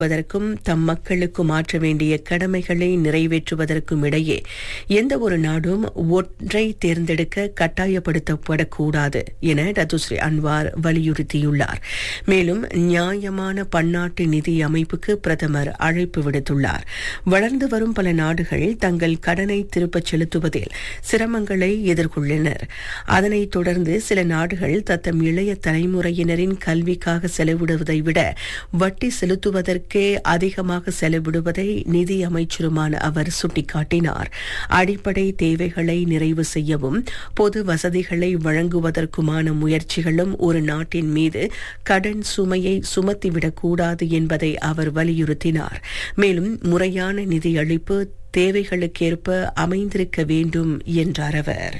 வதற்கும் தம் மக்களுக்கு மாற்ற வேண்டிய கடமைகளை நிறைவேற்றுவதற்கும் இடையே எந்த ஒரு நாடும் ஒன்றை தேர்ந்தெடுக்க கட்டாயப்படுத்தப்படக்கூடாது என டத்துஸ்ரீ அன்வார் வலியுறுத்தியுள்ளார் மேலும் நியாயமான பன்னாட்டு நிதி அமைப்புக்கு பிரதமர் அழைப்பு விடுத்துள்ளார் வளர்ந்து வரும் பல நாடுகள் தங்கள் கடனை திருப்பச் செலுத்துவதில் சிரமங்களை எதிர்கொள்ளனர் அதனைத் தொடர்ந்து சில நாடுகள் தத்தம் இளைய தலைமுறையினரின் கல்விக்காக செலவிடுவதை விட வட்டி செலுத்துவதற்கு இதற்கே அதிகமாக செலவிடுவதை நிதி அமைச்சருமான அவர் சுட்டிக்காட்டினார் அடிப்படை தேவைகளை நிறைவு செய்யவும் பொது வசதிகளை வழங்குவதற்குமான முயற்சிகளும் ஒரு நாட்டின் மீது கடன் சுமையை சுமத்திவிடக்கூடாது என்பதை அவர் வலியுறுத்தினார் மேலும் முறையான நிதியளிப்பு தேவைகளுக்கேற்ப அமைந்திருக்க வேண்டும் என்றார் அவர்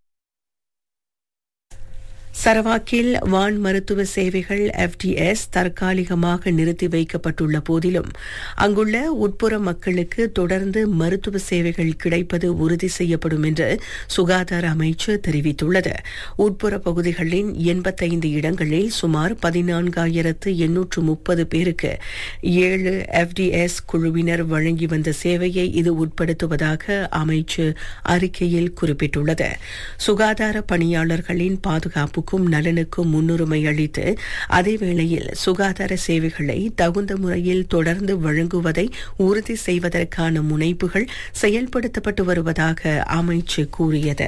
சரவாக்கில் வான் மருத்துவ சேவைகள் எஃப்டிஎஸ் தற்காலிகமாக நிறுத்தி வைக்கப்பட்டுள்ள போதிலும் அங்குள்ள உட்புற மக்களுக்கு தொடர்ந்து மருத்துவ சேவைகள் கிடைப்பது உறுதி செய்யப்படும் என்று சுகாதார அமைச்சு தெரிவித்துள்ளது உட்புற பகுதிகளின் எண்பத்தைந்து இடங்களில் சுமார் பதினான்காயிரத்து எண்ணூற்று முப்பது பேருக்கு ஏழு எஃப்டிஎஸ் குழுவினர் வழங்கி வந்த சேவையை இது உட்படுத்துவதாக அமைச்சு அறிக்கையில் குறிப்பிட்டுள்ளது சுகாதார பணியாளர்களின் பாதுகாப்பு பாதுகாப்புக்கும் நலனுக்கும் முன்னுரிமை அளித்து அதேவேளையில் சுகாதார சேவைகளை தகுந்த முறையில் தொடர்ந்து வழங்குவதை உறுதி செய்வதற்கான முனைப்புகள் செயல்படுத்தப்பட்டு வருவதாக அமைச்சு கூறியது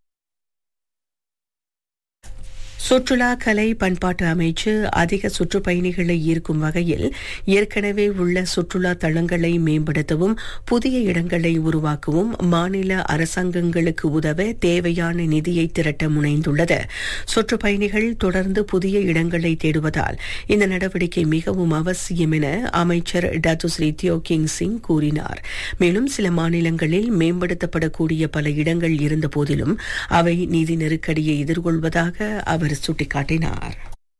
சுற்றுலா கலை பண்பாட்டு அமைச்சு அதிக சுற்றுப்பயணிகளை ஈர்க்கும் வகையில் ஏற்கனவே உள்ள சுற்றுலா தளங்களை மேம்படுத்தவும் புதிய இடங்களை உருவாக்கவும் மாநில அரசாங்கங்களுக்கு உதவ தேவையான நிதியை திரட்ட முனைந்துள்ளது சுற்றுப்பயணிகள் தொடர்ந்து புதிய இடங்களை தேடுவதால் இந்த நடவடிக்கை மிகவும் அவசியம் என அமைச்சர் டத்துஸ்ரீ தியோ கிங் சிங் கூறினார் மேலும் சில மாநிலங்களில் மேம்படுத்தப்படக்கூடிய பல இடங்கள் இருந்த போதிலும் அவை நிதி நெருக்கடியை எதிர்கொள்வதாக அவர் அவர் சுட்டிக்காட்டினார்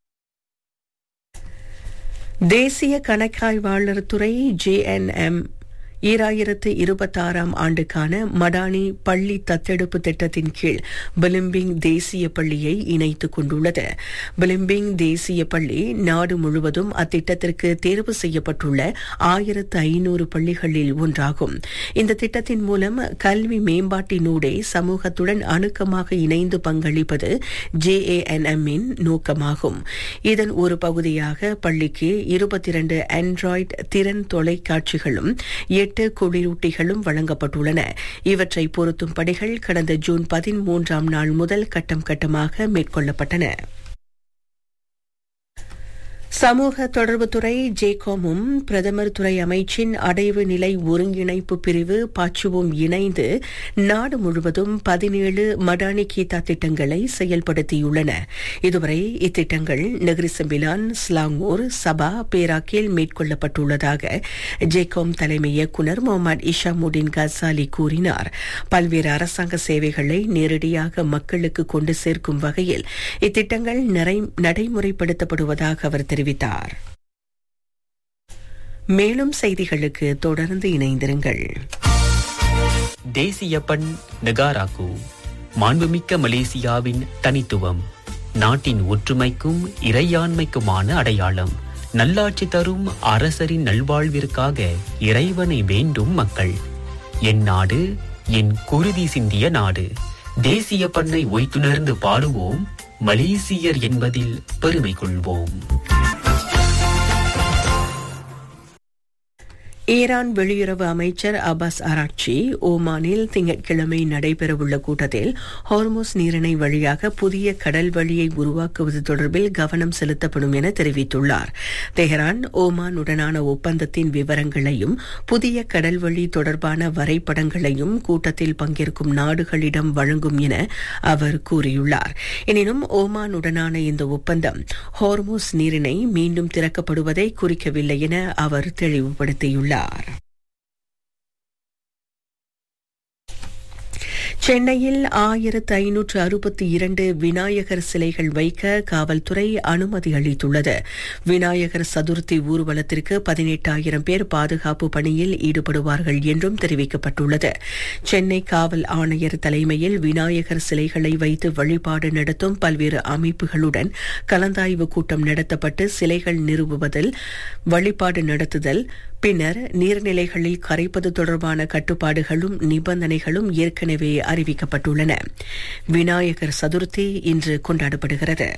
தேசிய கணக்காய்வாளர் துறை ஜேஎன்எம் ஈராயிரத்து இருபத்தாறாம் ஆண்டுக்கான மடானி பள்ளி தத்தெடுப்பு திட்டத்தின் கீழ் பிலிம்பிங் தேசிய பள்ளியை இணைத்துக் கொண்டுள்ளது பிலிம்பிங் தேசிய பள்ளி நாடு முழுவதும் அத்திட்டத்திற்கு தேர்வு செய்யப்பட்டுள்ள ஆயிரத்து ஐநூறு பள்ளிகளில் ஒன்றாகும் இந்த திட்டத்தின் மூலம் கல்வி மேம்பாட்டினூடே சமூகத்துடன் அணுக்கமாக இணைந்து பங்களிப்பது ஜேஏஎன்எம்மின் நோக்கமாகும் இதன் ஒரு பகுதியாக பள்ளிக்கு இருபத்தி இரண்டு ஆண்ட்ராய்டு திறன் தொலைக்காட்சிகளும் எட்டு குளிரூட்டிகளும் வழங்கப்பட்டுள்ளன இவற்றை பொருத்தும் பணிகள் கடந்த ஜூன் பதிமூன்றாம் நாள் முதல் கட்டம் கட்டமாக மேற்கொள்ளப்பட்டன சமூக தொடர்புத்துறை ஜேகோமும் பிரதமர் துறை அமைச்சின் அடைவு நிலை ஒருங்கிணைப்பு பிரிவு பாச்சுவும் இணைந்து நாடு முழுவதும் பதினேழு மடானி கீதா திட்டங்களை செயல்படுத்தியுள்ளன இதுவரை இத்திட்டங்கள் நெகிரிசம்பிலான் ஸ்லாங்கூர் சபா பேராக்கில் மேற்கொள்ளப்பட்டுள்ளதாக ஜேகோம் தலைமை இயக்குநர் முகமது இஷாமுடின் கசாலி கூறினார் பல்வேறு அரசாங்க சேவைகளை நேரடியாக மக்களுக்கு கொண்டு சேர்க்கும் வகையில் இத்திட்டங்கள் நடைமுறைப்படுத்தப்படுவதாக அவர் தெரிவித்தார் தெரிவித்தார் மேலும் செய்திகளுக்கு தொடர்ந்து இணைந்திருங்கள் தேசிய பண் நெகாராக்கு மாண்புமிக்க மலேசியாவின் தனித்துவம் நாட்டின் ஒற்றுமைக்கும் இறையாண்மைக்குமான அடையாளம் நல்லாட்சி தரும் அரசரின் நல்வாழ்விற்காக இறைவனை வேண்டும் மக்கள் என் நாடு என் குருதி சிந்திய நாடு தேசிய பண்ணை ஒய்த்துணர்ந்து பாடுவோம் மலேசியர் என்பதில் பெருமை கொள்வோம் ஈரான் வெளியுறவு அமைச்சர் அபாஸ் அராக்சி ஓமானில் திங்கட்கிழமை நடைபெறவுள்ள கூட்டத்தில் ஹார்மோஸ் நீரிணை வழியாக புதிய கடல் வழியை உருவாக்குவது தொடர்பில் கவனம் செலுத்தப்படும் என தெரிவித்துள்ளார் தெஹரான் ஓமானுடனான ஒப்பந்தத்தின் விவரங்களையும் புதிய கடல் வழி தொடர்பான வரைபடங்களையும் கூட்டத்தில் பங்கேற்கும் நாடுகளிடம் வழங்கும் என அவர் கூறியுள்ளார் எனினும் ஓமானுடனான இந்த ஒப்பந்தம் ஹார்மோஸ் நீரிணை மீண்டும் திறக்கப்படுவதை குறிக்கவில்லை என அவர் தெளிவுபடுத்தியுள்ளார் சென்னையில் ஆயிரத்து ஐநூற்று அறுபத்தி இரண்டு விநாயகர் சிலைகள் வைக்க காவல்துறை அனுமதி அளித்துள்ளது விநாயகர் சதுர்த்தி ஊர்வலத்திற்கு பதினெட்டாயிரம் பேர் பாதுகாப்பு பணியில் ஈடுபடுவார்கள் என்றும் தெரிவிக்கப்பட்டுள்ளது சென்னை காவல் ஆணையர் தலைமையில் விநாயகர் சிலைகளை வைத்து வழிபாடு நடத்தும் பல்வேறு அமைப்புகளுடன் கலந்தாய்வு கூட்டம் நடத்தப்பட்டு சிலைகள் நிறுவுவதில் வழிபாடு நடத்துதல் பின்னர் நீர்நிலைகளில் கரைப்பது தொடர்பான கட்டுப்பாடுகளும் நிபந்தனைகளும் ஏற்கனவே அறிவிக்கப்பட்டுள்ளன விநாயகர் சதுர்த்தி இன்று கொண்டாடப்படுகிறது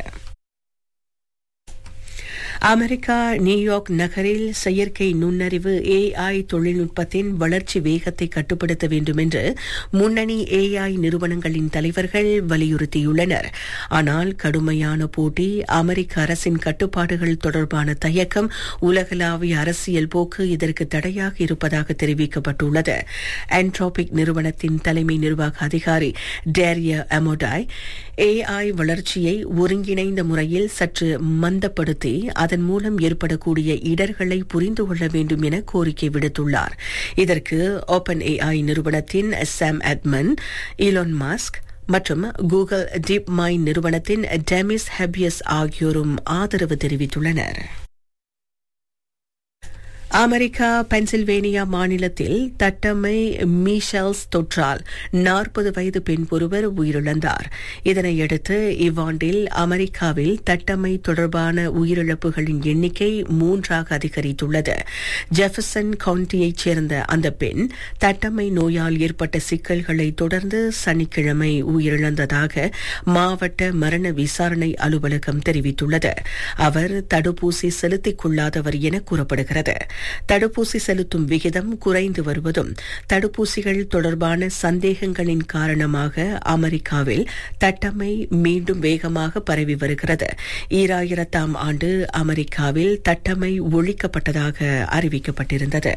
அமெரிக்கா நியூயார்க் நகரில் செயற்கை நுண்ணறிவு ஏஐ தொழில்நுட்பத்தின் வளர்ச்சி வேகத்தை கட்டுப்படுத்த வேண்டும் என்று முன்னணி ஏஐ நிறுவனங்களின் தலைவர்கள் வலியுறுத்தியுள்ளனர் ஆனால் கடுமையான போட்டி அமெரிக்க அரசின் கட்டுப்பாடுகள் தொடர்பான தயக்கம் உலகளாவிய அரசியல் போக்கு இதற்கு தடையாக இருப்பதாக தெரிவிக்கப்பட்டுள்ளது ஆண்ட்ரோபிக் நிறுவனத்தின் தலைமை நிர்வாக அதிகாரி டேரிய அமோடாய் ஏஐ வளர்ச்சியை ஒருங்கிணைந்த முறையில் சற்று மந்தப்படுத்தி அதன் மூலம் ஏற்படக்கூடிய இடர்களை புரிந்து கொள்ள வேண்டும் என கோரிக்கை விடுத்துள்ளார் இதற்கு ஓபன் ஏஐ நிறுவனத்தின் சாம் அட்மன் இலான் மாஸ்க் மற்றும் கூகுள் டீப் மைண்ட் நிறுவனத்தின் டெமிஸ் ஹெபியஸ் ஆகியோரும் ஆதரவு தெரிவித்துள்ளனர் அமெரிக்கா பென்சில்வேனியா மாநிலத்தில் தட்டம்மை மீஷல்ஸ் தொற்றால் நாற்பது வயது பெண் ஒருவர் உயிரிழந்தார் இதனையடுத்து இவ்வாண்டில் அமெரிக்காவில் தட்டம்மை தொடர்பான உயிரிழப்புகளின் எண்ணிக்கை மூன்றாக அதிகரித்துள்ளது ஜெஃபர்சன் கவுண்டியைச் சேர்ந்த அந்த பெண் தட்டம்மை நோயால் ஏற்பட்ட சிக்கல்களை தொடர்ந்து சனிக்கிழமை உயிரிழந்ததாக மாவட்ட மரண விசாரணை அலுவலகம் தெரிவித்துள்ளது அவர் தடுப்பூசி செலுத்திக் கொள்ளாதவர் என கூறப்படுகிறது தடுப்பூசி செலுத்தும் விகிதம் குறைந்து வருவதும் தடுப்பூசிகள் தொடர்பான சந்தேகங்களின் காரணமாக அமெரிக்காவில் தட்டம்மை மீண்டும் வேகமாக பரவி வருகிறது ஈராயிரத்தாம் ஆண்டு அமெரிக்காவில் தட்டம்மை ஒழிக்கப்பட்டதாக அறிவிக்கப்பட்டிருந்தது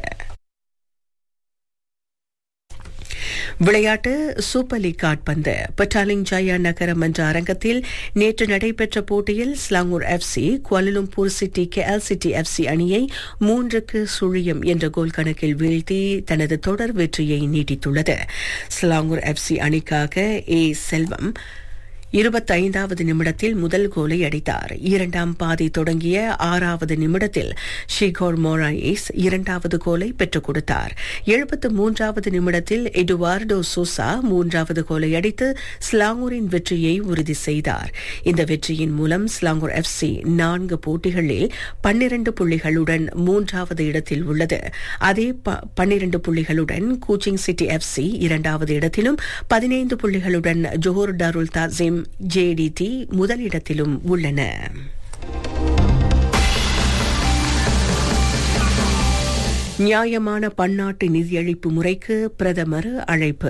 விளையாட்டு சூப்பர் லீக் காட்பந்து பட்டாலிங் ஜயா நகரம் என்ற அரங்கத்தில் நேற்று நடைபெற்ற போட்டியில் Selangor FC Kuala Lumpur City KL City FC அணியை மூன்றுக்கு சுழியம் என்ற கோல் கணக்கில் வீழ்த்தி தனது தொடர் வெற்றியை நீட்டித்துள்ளது ஸ்லாங்கூர் எஃப்சி அணிக்காக ஏ செல்வம் இருபத்தைந்தாவது நிமிடத்தில் முதல் கோலை அடித்தார் இரண்டாம் பாதி தொடங்கிய ஆறாவது நிமிடத்தில் ஷிகோர் மோராயிஸ் இரண்டாவது கோலை பெற்றுக் கொடுத்தார் எழுபத்து மூன்றாவது நிமிடத்தில் எடுவார்டோ சோசா மூன்றாவது கோலை அடித்து ஸ்லாங்கூரின் வெற்றியை உறுதி செய்தார் இந்த வெற்றியின் மூலம் ஸ்லாங்கூர் எஃப்சி நான்கு போட்டிகளில் பன்னிரண்டு புள்ளிகளுடன் மூன்றாவது இடத்தில் உள்ளது அதே பன்னிரண்டு புள்ளிகளுடன் கூச்சிங் சிட்டி எஃப்சி இரண்டாவது இடத்திலும் பதினைந்து புள்ளிகளுடன் ஜோஹர் டாருல் தாசிம் ஜேடிடி முதலிடத்திலும் உள்ளன நியாயமான பன்னாட்டு நிதியளிப்பு முறைக்கு பிரதமர் அழைப்பு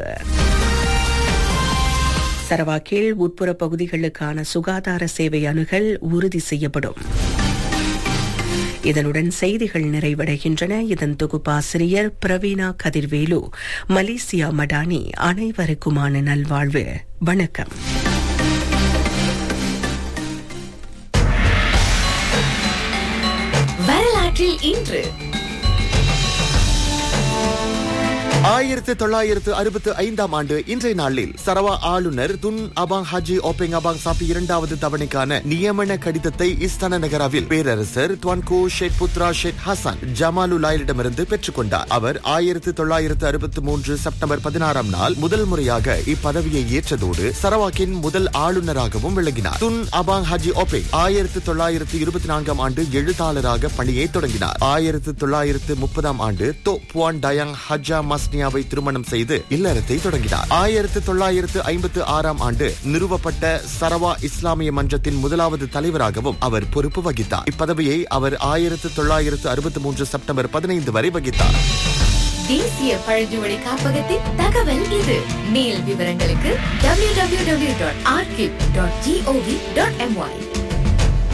சரவாக்கில் உட்புற பகுதிகளுக்கான சுகாதார சேவை அணுகல் உறுதி செய்யப்படும் இதனுடன் செய்திகள் நிறைவடைகின்றன இதன் தொகுப்பாசிரியர் பிரவீனா கதிர்வேலு மலேசியா மடானி அனைவருக்குமான நல்வாழ்வு வணக்கம் வரலாற்றில் இன்று ஆயிரத்து தொள்ளாயிரத்து அறுபத்து ஐந்தாம் ஆண்டு இன்றைய நாளில் சரவா ஆளுநர் துன் அபாங் ஹாஜி ஓபெங் அபாங் சாப்பி இரண்டாவது தவணைக்கான நியமன கடிதத்தை இஸ்தான நகராவில் பேரரசர் Tuanku Syed Putra Syed Hassan ஜமாலுலாயிடமிருந்து பெற்றுக்கொண்டார் அவர் ஆயிரத்து தொள்ளாயிரத்து அறுபத்தி மூன்று செப்டம்பர் பதினாறாம் நாள் முதல் முறையாக இப்பதவியை ஏற்றதோடு சரவாக்கின் முதல் ஆளுநராகவும் விளங்கினார் துன் அபாங் ஹாஜி ஓபெங் ஆயிரத்து தொள்ளாயிரத்து இருபத்தி நான்காம் ஆண்டு எழுத்தாளராக பணியை தொடங்கினார் ஆயிரத்து தொள்ளாயிரத்து முப்பதாம் ஆண்டு தோ புவான் டயாங் ஹஜா மஸ் பஸ்னியாவை திருமணம் செய்து இல்லறத்தை தொடங்கினார் ஆயிரத்து தொள்ளாயிரத்து ஐம்பத்து ஆறாம் ஆண்டு நிறுவப்பட்ட சரவா இஸ்லாமிய மன்றத்தின் முதலாவது தலைவராகவும் அவர் பொறுப்பு வகித்தார் இப்பதவியை அவர் ஆயிரத்து தொள்ளாயிரத்து அறுபத்தி மூன்று செப்டம்பர் பதினைந்து வரை வகித்தார் தேசிய பழங்குடி காப்பகத்தின் தகவல் இது மேல் விவரங்களுக்கு www.archive.gov.my